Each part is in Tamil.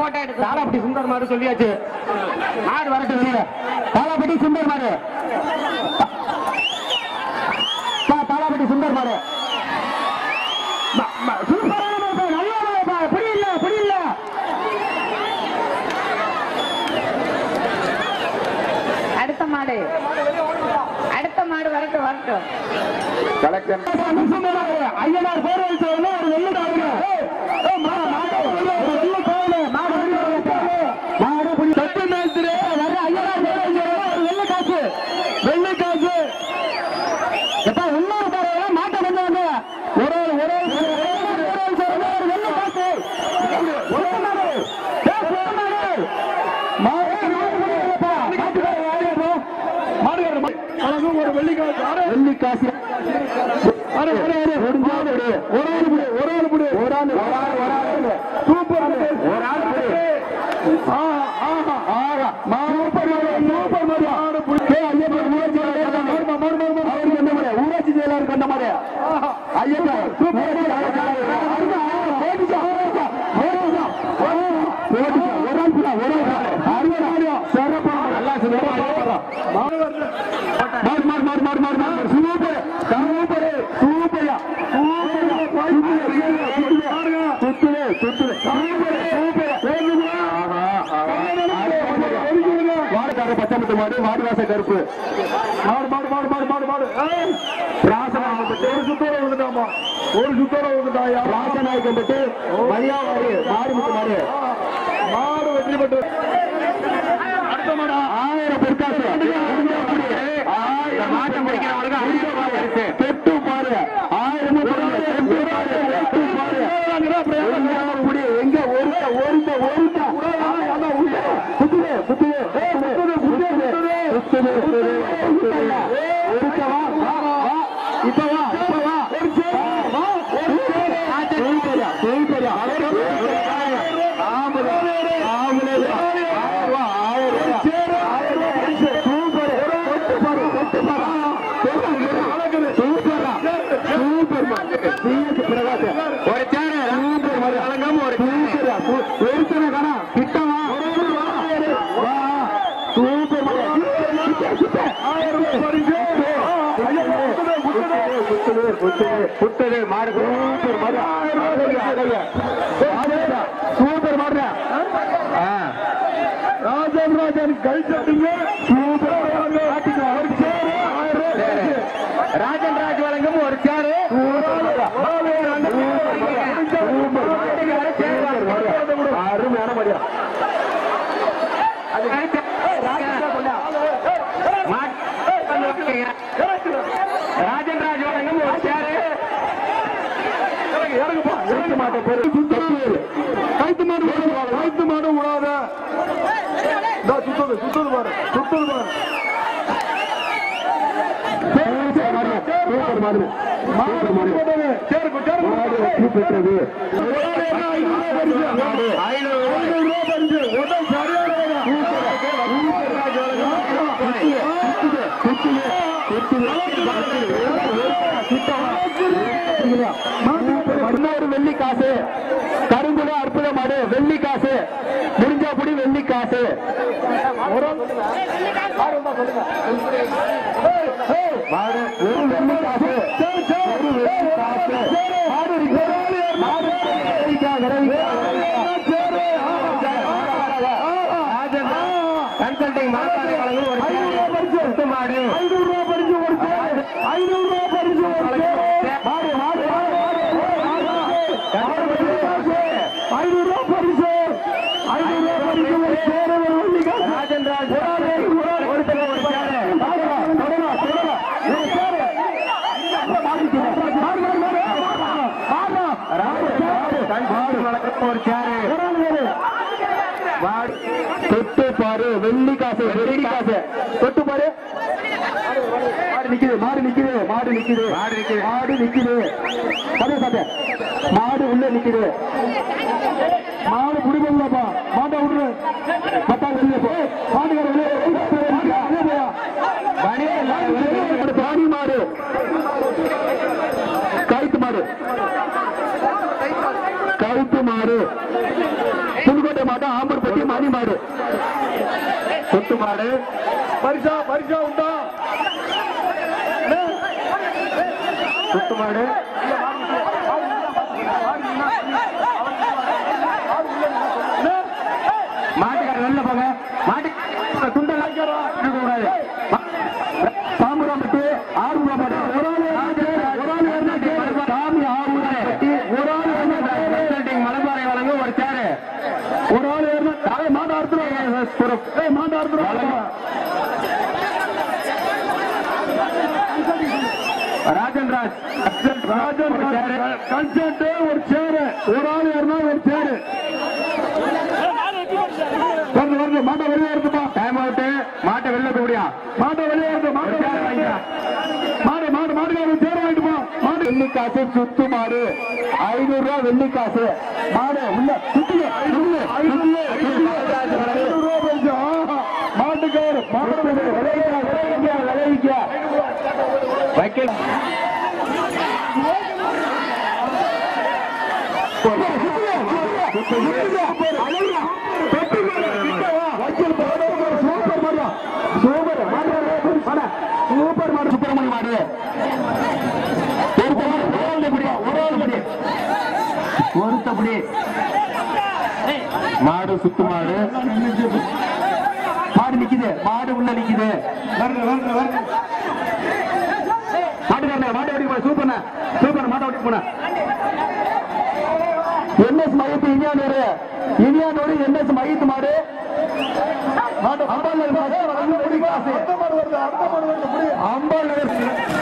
போட்டோ எடுத்து தாளாப்பட்டி சுந்தர் மாடு சொல்லியாச்சு மாடு வரட்டும் வெளியே தாளாப்பட்டி சுந்தர் மாடு தா- தாளாப்பட்டி சுந்தர் மாடு ம- ம- சூப்பரான மாடுப்பா, நல்ல மாடுப்பா, புடி இல்ல, புடி இல்ல. அடுத்த மாடு அடுத்த மாடு வரட்டும் வரட்டும் சுந்தர் மாடு, ஐயனார் பேர் வச்சவங்க ஒரு வெள்ளி மாடுங்க. ஏய், ஏய், மாடு, மாடு, ஒரு வெள்ளி கோயிலு, மாடு வெள்ளி கோயிலு. மாடு புடி. தொட்டு மேய்ச்சிரு, வர்ற ஐயனார் பேர் வச்சவங்க ஒரு வெள்ளி காசு வெள்ளி காசு எப்பா இன்னொரு தடவை மாட்டை கொண்டு வந்து ஒரு ஒரு ஒரு ஒரு ஒரு ஒரு சொல்லுங்க, ஒரு வெள்ளி காசு ஒரு மாடு ஏய், ஒரு மாடு மாடு மாடு புடிங்கப்பா. மாட்டுக்காரர் வாடியா போ. மாடுகாரர் மா- அவனுக்கு ஒரு வெள்ளி காசு அரை வெள்ளி காசு அரை அரை அரை ஒரு ஆள் புடி ஒரு ஆள் புடி ஒரு ஆள் புடி ஒரு ஆள் ஒரு ஆள் ஒரு ஆள் சூப்பர் ஒரு ஆள் புடி ஆஹா ஆஹா ஆஹா சூப்பர் சூப்பர் மாதிரி ஆடு புடி ஏய் ஐயப்பா ஊராட்சி செயலாளர் மாடு மாடு மாடு மாடு அவருக்கு என்ன மாதிரி ஊராட்சி செயலாளர் கொண்ட மாதிரி ஐயப்பா சூப்பர் போட்டுச்சா போட்டுச்சா போட்டுச்சா போட்டுச்சா ஒரு ஆள் புடா ஒரு ஆள் அறுபது ஆடியோ சிறப்பா நல்லா சிறப்பா மாடு வருது மாடு மாடு மாடு மாடு மாடு மாடு சூப்பர் சூப்பர் சூப்பர்யா சுத்துவே சுத்துவே சூப்பர் சூப்பர் வாடகார பச்சை மாடு வாடுவாச கருப்பு மாடு மாடு மாடு மாடு மாடு மாடு ராசநாயகம்பட்டு ஒரு சுத்தோட வந்துட்டாமா ஒரு சுத்தோட வந்துட்டாயா ராசநாயகம்பட்டு மரியாதை மாடு முத்து மாடு மாடு வெற்றி பெற்று அடுத்த மாடா ஆயிரம் பொற்காசு ஆயிரம் மாட்டம் பிடிக்கிறவங்களுக்கு ஆயிரம் மாடு இருக்கு பெட்டு பாரு ஆயிரம் பெட்டு பாரு பெட்டு பாரு புடி எங்க ஒருத்த ஒருத்த ஒருத்த குத்துது குத்துது குத்துது குத்துது குத்துது குத்துது ஒருத்த வா வா வா இப்ப வா இப்ப வா வா சூப்பரா சூப்பரா ஆம்பளை ஆம்பளை ஆயிரம் ரூபா ஆயிரம் ரூபா சூப்பர் தொட்டு பாரு தொட்டு பாரு சூப்பரா சூப்பர் சிஎஸ் பிரகாஷ் ஒரு சேர சூப்பர் மாதிரி அலங்கம் ஒரு சூப்பரா ஒருத்தனை காணா கிட்டவா வா சூப்பர் ஆயிரம் புத்தது மாடு சூப்பர் மாடு சூப்பர் மாடு ராஜன் ராஜன் கழிச்சீங்க ராஜன் ராஜ் வழங்கும் ஒரு சேரு அருமையான மரியா ராஜன் ராஜ் வழங்கும் ஒரு சேரு இறங்கு மாட்டேன் கைத்து மாடு கைத்து மாடு விடாத சுத்தது சுத்தது பாரு சுத்தது பாரு சூப்பர் மாடு மாடு மாடு சேருக்கு சேருக்கு பெற்றது ஐநூறு ரூபா பரிசு உடல் பதினோரு வெள்ளி காசு கருங்குல அற்புத மாடு வெள்ளி காசு முடிஞ்சா புடி வெள்ளி காசு ஒரு மாடு ஒரு வெள்ளி காசு ஒரு வெள்ளி காசு மாடு இருக்கு. மாடு விரைவிக்கா, விரைவிக்கா. கன்சல்டிங் மாட்டாளி வழங்கும் ஒரு பரிசு மாடு ஐநூறு ரூபாய் பரிசு ஒரு ஐநூறு ரூபாய் பரிசு ஒரு மாடு மாடு ஐநூறு ரூபாய் பரிசு ஐநூறு ரூபாய் பரிசு ஒரு சேர ஒரு வெள்ளி காசு ராஜன் ராஜ் ஒரு சேர ஒரு சேர தொடரா தொடரா ஒரு சேர தொட்டு பாரு வெள்ளி காசு வெள்ளி காசு தொட்டு பாரு மாடு நிக்குது மாடு நிக்குது மாடு நிக்குது மாடு நிக்குது மாடு நிக்குது அதே சாப்பிட்ட மாடு உள்ள நிக்குது மாடு குடிப்பா மாட்டை விட்டுரு பத்தாம் வெளியே போ மாட்டுக்கார வெளியே வெளியே போயா பாடி மாடு கழுத்து மாடு கழுத்து மாடு புதுக்கோட்டை மாவட்டம் ஆம்பூர்பட்டி மணி மாடு சொத்து மாடு பரிசா பரிசா உண்டா சொத்து மாடு மாட்டுக்கார வெளில போங்க மாட்டு துண்டல் கூடாது சாம்புராம்பட்டி ஆறுமுக மாடு ஒரு ஆள் ஒரு ஆள் ஏறினா கேளு. சாமி ஆறுமுகப்பட்டி ஒரு ஆள் ஏறினா கேளு. மலைப்பாறை வழங்கும் ஒரு சேரு ஒரு ஆள் ஏறினா தலை மாட்டு அறுத்துரும் மாட்டு அறுத்துரும் ராஜன் ராஜ் ராஜன் கன்சென்ட் ஒரு சேரு ஒரு ஆள் ஏறினா ஒரு சேரு வருது வருது மாட்டை வெளியே இருக்குமா டைம் அவுட் மாட்டை வெளில கூடியா மாட்டை வெளியே இருக்கு மாட்டை மாடு மாடு மாடு சேர வாங்கிட்டு போ மாடு வெள்ளி காசு சுத்து மாடு ஐநூறு ரூபாய் வெள்ளி காசு மாடு உள்ள சுத்துங்க சுத்துங்க, சுத்துங்க. ஐநூறு ரூபாய் பரிசு. ஆஹா. மாட்டுக்காரு மாடு விளைவிக்க விளைவிக்க விளைவிக்க வைக்கல சூப்பர் மாடு சுப்பிரமணி மாடு ஒருத்தபடி மாடு சுத்து மாடு மாடு நிக்குது மாடு உள்ள நிக்குது மாட்டுக்காரங்க மாட்டை ஓடி போன சூப்பர் சூப்பர் மாட்டை ஓடி போன என்எஸ் மையத்து இனியானூர் இனியானூர் என்எஸ் மையத்து மாடு மாடு அம்பாள் நகர் மாடு வந்து ஓடி காசு அம்பாள் நகர்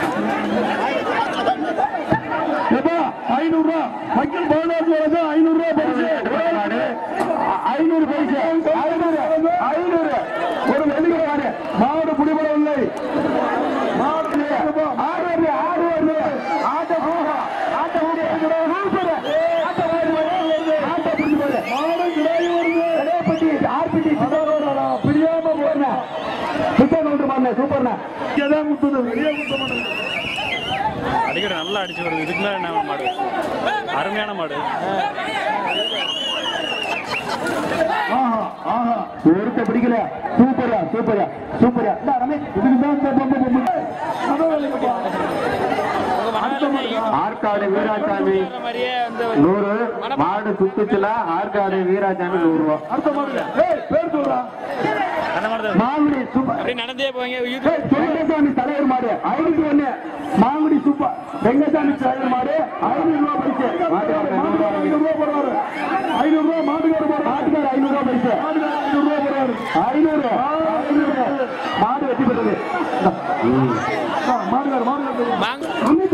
எப்பா ஐநூறு ரூபா மக்கள் போனஸ் வருது ஐநூறு ரூபா பரிசு ஐநூறு பரிசு ஐநூறு ஐநூறு ஒரு வெள்ளிக்கிற மாடு மாடு குடிபடவில்லை மாடு ஆடு வருது ஆடு வருது ஆட்டை போக ஆட்டை ஓடி சூப்பர் ஆட்டை ஓடி வருது ஆட்டை பிடிச்சு போகுது மாடு கிடாயி வருது கடையப்பட்டி ஆர்பிட்டி பிரியாம போறேன் சுத்தம் கொண்டு பாருங்க சூப்பர்ண்ணா இதான் குத்துது வெளியே குத்த மாட்டேன் அடிக்கடி நல்லா அடிச்சு வருது இதுக்கு மேல என்ன மாடு அருமையான மாடு ஆஹா ஆஹா ஒருத்த பிடிக்கல சூப்பரா சூப்பரா சூப்பரா இந்தா ரமேஷ் இதுக்கு தான் இந்த பொம்மை பொம்மை ஆற்காடு வீராசாமி மாதிரியே வந்து நூறு மாடு சுத்துச்சுல ஆற்காடு வீராசாமி நூறு ரூபா அடுத்த மாடு பேர் சொல்றா அந்த மாதிரி தான் மாங்குடி சூப்பர் அப்படியே நடந்தே போவாங்க இது ஏய், வெங்கசாமி தலைவர் மாடு ஐநூத்தி ஒண்ணு மாங்குடி சூப்பர் வெங்கசாமி தலைவர் மாடு ஐநூறு ரூபா பரிசு மாட்டுக்காரர் ஐநூறு ரூபா போடுவாரு ஐநூறு ரூபா மாட்டுக்காரர் போடுற மாட்டுக்காரர் ஐநூறு ரூபா பரிசு ஐநூறு ரூபா போடுவாரு ஐநூறு ஐநூறு மாடு வெற்றி பெற்றது மாடுகார் மாடு மாங்க